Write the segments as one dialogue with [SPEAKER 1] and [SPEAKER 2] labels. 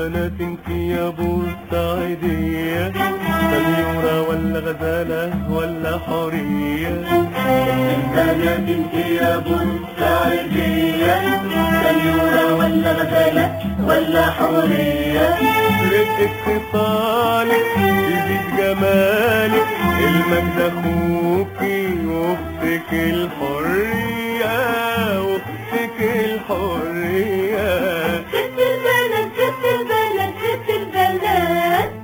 [SPEAKER 1] بنات انت يا بورسعيدية سنيورة ولا غزالة ولا حورية
[SPEAKER 2] البنات انت يا بورسعيدية سيورة ولا غزالة ولا حورية
[SPEAKER 1] رقة خصالك يزيد جمالك المجد اخوكي واختك الحرية واختك الحرية
[SPEAKER 2] ست البنات ست البنات ست البنات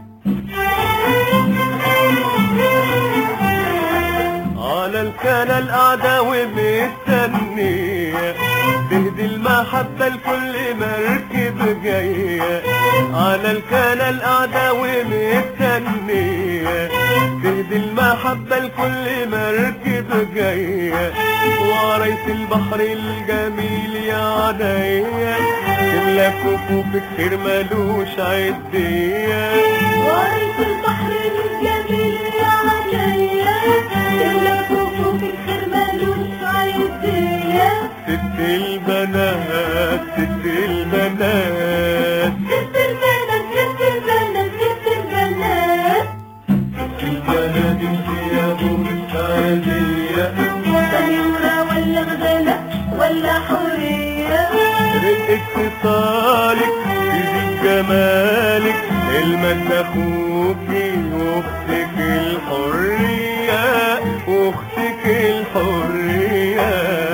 [SPEAKER 1] على الكنى القعدة ومستنية تهدي المحبة لكل مركب جاية على الكنى القعدة ومستنية تهدي المحبة لكل مركب جاية وعريس البحر الجميل يا عينيا تملى كفوفك خير ملوش عدية
[SPEAKER 2] وعريس البحر الجميل يا عينيا تملى كفوف الخير ملوش عيدية
[SPEAKER 1] ست البنات ست البنات
[SPEAKER 2] ست البنات ست البنات ست البنات
[SPEAKER 1] البنات انت يا بورسعيدية
[SPEAKER 2] سيورة ولا غزالة ولا حورية
[SPEAKER 1] رقة خصالك تزيد جمالك المجد اخوكي واختك الحرية واختك الحرية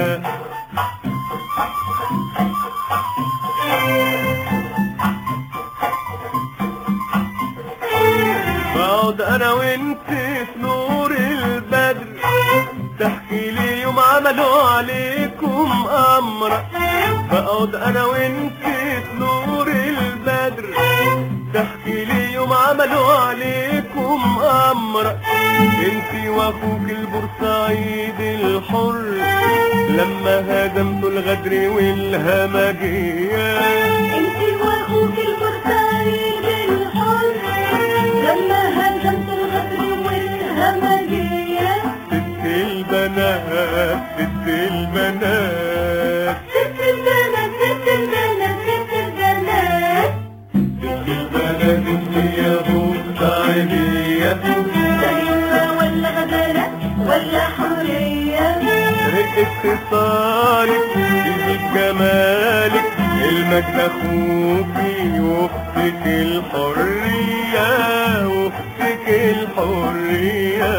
[SPEAKER 1] بقعد انا وانت في نور البدر تحكي لي يوم عملوا عليكم امر بقعد انا وانت في نور البدر تحكي لي يوم عملوا عليكم امر انت واخوك البورسعيد الحر لما هدمتوا الغدر والهمجيه
[SPEAKER 2] انت واخوك البرتقال الحر لما هزمت الغدر والهمجية
[SPEAKER 1] ست البنات ست البنات
[SPEAKER 2] ست البنات ست البنات ست البنات
[SPEAKER 1] ست البنات انت يا بورسعيدية
[SPEAKER 2] سيورة ولا غزالة ولا حورية
[SPEAKER 1] رقة خصالك تزيد جمالك المجد اخوكي واختك الحرية واختك الحرية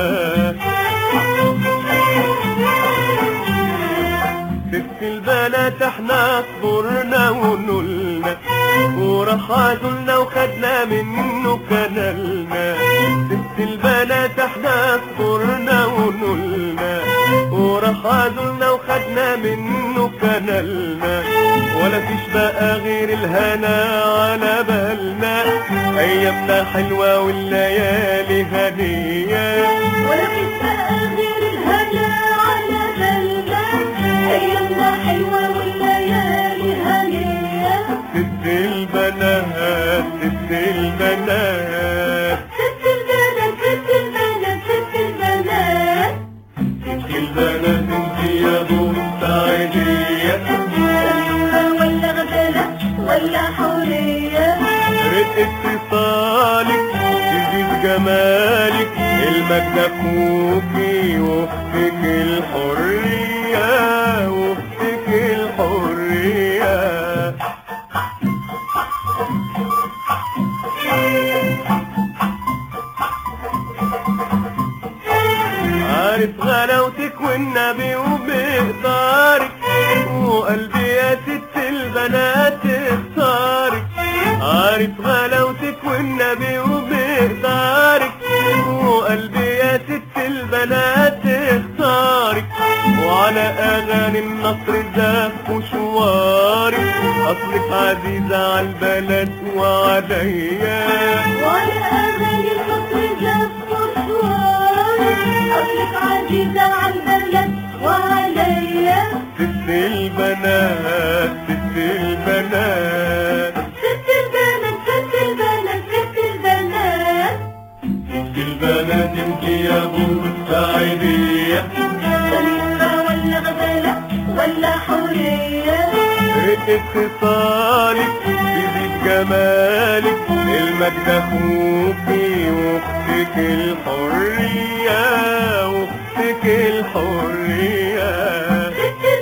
[SPEAKER 1] ست البنات احنا صبرنا ونلنا وراح عزلنا وخدنا منه كنلنا ست البنات احنا صبرنا ونلنا وراح عزلنا وخدنا منه كنلنا ولا فيش بقى غير الهنا على بالنا ايامنا حلوة والليالي هنية
[SPEAKER 2] ولا في بقى غير الهنا على بالنا ايامنا حلوة والليالي هنية
[SPEAKER 1] ست البنات ست البنات
[SPEAKER 2] ست البنات ست البنات ست البنات
[SPEAKER 1] ست البنات انت يا بورسعيدية
[SPEAKER 2] سيورة ولا غزالة ولا حورية
[SPEAKER 1] رقة اتصالك تزيد جمالك المجد اخوكي واختك الحرية واختك الحرية عارف غلاوتك والنبي وبقدارك وقلبي يا ست البنات اختارك عارف غلاوتك والنبي وبقدارك وقلبي يا ست البنات اختارك وعلى اغاني النصر زاف مشوارك اصلك عزيزة على البلد وعليا
[SPEAKER 2] وعلى أغاني الفصل زف مشوار أصلك عزيزة على البلد وعليا
[SPEAKER 1] ست البنات ست البنات
[SPEAKER 2] ست البنات ست البنات ست البنات
[SPEAKER 1] ست البنات انت يا بورسعيدية
[SPEAKER 2] سميرة ولا غزالة ولا حورية
[SPEAKER 1] رقة خصالك تزيد جمالك المجد اخوكي واختك الحرية واختك الحرية
[SPEAKER 2] ست